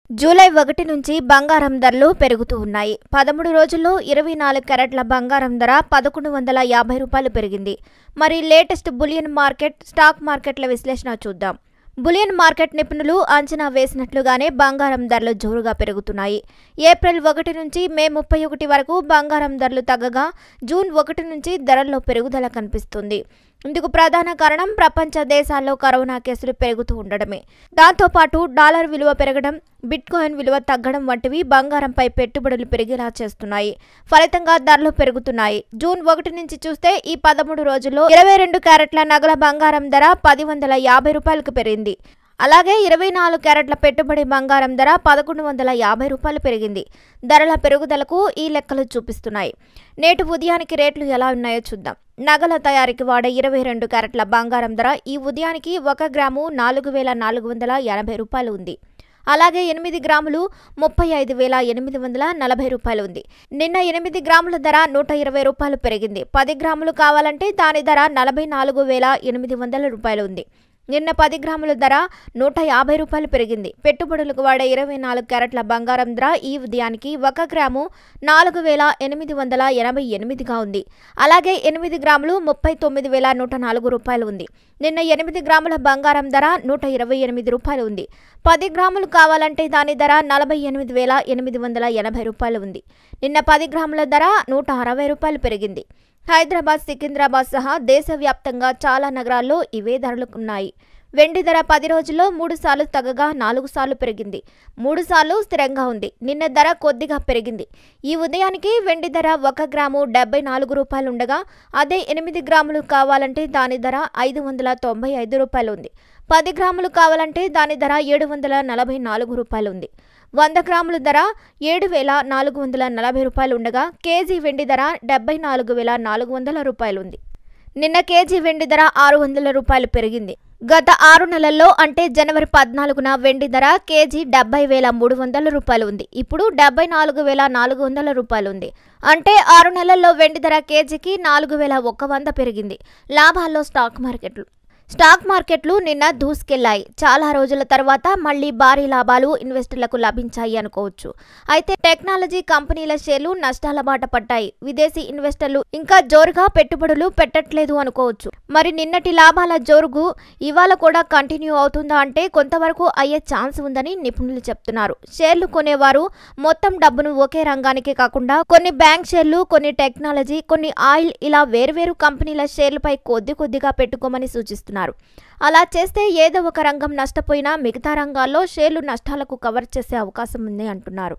July ఒకటి నుంచి బంగారం ధరలు పెరుగుతూ ఉన్నాయి పదమూడు రోజుల్లో ఇరవై నాలుగు క్యారెట్ల బంగారం ధర పదకొండు వందల యాభై రూపాయలు పెరిగింది మరి లేటెస్ట్ బులియన్ మార్కెట్ స్టాక్ మార్కెట్ల విశ్లేషణ చూద్దాం బులియన్ మార్కెట్ నిపుణులు అంచనా వేసినట్లుగానే బంగారం ధరలు జోరుగా పెరుగుతున్నాయి ఏప్రిల్ ఒకటి నుంచి మే ముప్పై ఒకటి వరకు బంగారం ధరలు తగ్గగా జూన్ ఒకటి నుంచి ధరల్లో పెరుగుదల కనిపిస్తుంది ఇందుకు ప్రధాన కారణం ప్రపంచ దేశాల్లో కరోనా కేసులు పెరుగుతూ ఉండడమే దాంతోపాటు డాలర్ విలువ పెరగడం బిట్కాయిన్ విలువ తగ్గడం వంటివి బంగారంపై పెట్టుబడులు పెరిగేలా చేస్తున్నాయి ఫలితంగా ధరలు పెరుగుతున్నాయి జూన్ ఒకటి నుంచి చూస్తే ఈ పదమూడు రోజుల్లో ఇరవై రెండు క్యారెట్ల నగల బంగారం ధర పది వందల యాభై రూపాయలకు పెరిగింది అలాగే ఇరవై నాలుగు క్యారెట్ల పెట్టుబడి బంగారం ధర పదకొండు వందల యాభై రూపాయలు పెరిగింది ధరల పెరుగుదలకు ఈ లెక్కలు చూపిస్తున్నాయి నేటి ఉదయానికి రేట్లు ఎలా ఉన్నాయో చూద్దాం నగల తయారీకి వాడే ఇరవై రెండు క్యారెట్ల బంగారం ధర ఈ ఉదయానికి ఒక గ్రాము నాలుగు వేల నాలుగు వందల ఎనభై రూపాయలు ఉంది అలాగే ఎనిమిది గ్రాములు ముప్పై ఐదు వేల ఎనిమిది వందల నలభై రూపాయలు ఉంది నిన్న ఎనిమిది గ్రాముల ధర నూట ఇరవై రూపాయలు పెరిగింది పది గ్రాములు కావాలంటే దాని ధర నలభై నాలుగు వేల ఎనిమిది వందల రూపాయలు ఉంది నిన్న పది గ్రాముల ధర నూట యాభై రూపాయలు పెరిగింది పెట్టుబడులకు వాడే ఇరవై నాలుగు క్యారెట్ల బంగారం ధర ఈ ఉదయానికి ఒక గ్రాము నాలుగు వేల ఎనిమిది వందల ఎనభై ఎనిమిదిగా ఉంది అలాగే ఎనిమిది గ్రాములు ముప్పై తొమ్మిది వేల నూట నాలుగు రూపాయలు ఉంది నిన్న ఎనిమిది గ్రాముల బంగారం ధర నూట ఇరవై ఎనిమిది రూపాయలు ఉంది పది గ్రాములు కావాలంటే దాని ధర నలభై ఎనిమిది వేల ఎనిమిది వందల ఎనభై రూపాయలు ఉంది నిన్న పది గ్రాముల ధర నూట అరవై రూపాయలు పెరిగింది హైదరాబాద్ సికింద్రాబాద్ సహా దేశవ్యాప్తంగా చాలా నగరాల్లో ఇవే ధరలు ఉన్నాయి వెండి ధర పది రోజుల్లో మూడు సార్లు తగ్గగా నాలుగు సార్లు పెరిగింది మూడు సార్లు స్థిరంగా ఉంది నిన్న ధర కొద్దిగా పెరిగింది ఈ ఉదయానికి వెండి ధర ఒక గ్రాము డెబ్బై నాలుగు రూపాయలు ఉండగా అదే ఎనిమిది గ్రాములు కావాలంటే దాని ధర ఐదు వందల తొంభై ఐదు రూపాయలు ఉంది పది గ్రాములు కావాలంటే దాని ధర ఏడు వందల నలభై నాలుగు రూపాయలు ఉంది వంద గ్రాముల ధర ఏడు వేల నాలుగు వందల నలభై రూపాయలు ఉండగా కేజీ వెండి ధర డెబ్బై నాలుగు వేల నాలుగు వందల రూపాయలు ఉంది నిన్న కేజీ వెండి ధర ఆరు వందల రూపాయలు పెరిగింది గత ఆరు నెలల్లో అంటే జనవరి పద్నాలుగున వెండి ధర కేజీ డెబ్బై వేల మూడు వందల రూపాయలు ఉంది ఇప్పుడు డెబ్బై నాలుగు వేల నాలుగు వందల రూపాయలు ఉంది అంటే ఆరు నెలల్లో వెండి ధర కేజీకి నాలుగు వేల ఒక్క వంద పెరిగింది లాభాల్లో స్టాక్ మార్కెట్లు స్టాక్ మార్కెట్లు నిన్న దూసుకెళ్లాయి చాలా రోజుల తర్వాత మళ్లీ భారీ లాభాలు ఇన్వెస్టర్లకు లభించాయి అనుకోవచ్చు అయితే టెక్నాలజీ కంపెనీల షేర్లు నష్టాల బాట పట్టాయి విదేశీ ఇన్వెస్టర్లు ఇంకా జోరుగా పెట్టుబడులు పెట్టట్లేదు అనుకోవచ్చు మరి నిన్నటి లాభాల జోరుగు ఇవాళ కూడా కంటిన్యూ అవుతుందా అంటే కొంతవరకు అయ్యే ఛాన్స్ ఉందని నిపుణులు చెప్తున్నారు షేర్లు కొనేవారు మొత్తం డబ్బును ఒకే రంగానికే కాకుండా కొన్ని బ్యాంక్ షేర్లు కొన్ని టెక్నాలజీ కొన్ని ఆయిల్ ఇలా వేర్వేరు కంపెనీల షేర్లపై కొద్ది కొద్దిగా పెట్టుకోమని సూచిస్తున్నారు అలా చేస్తే ఏదో ఒక రంగం నష్టపోయినా మిగతా రంగాల్లో షేర్లు నష్టాలకు కవర్ చేసే అవకాశం ఉంది అంటున్నారు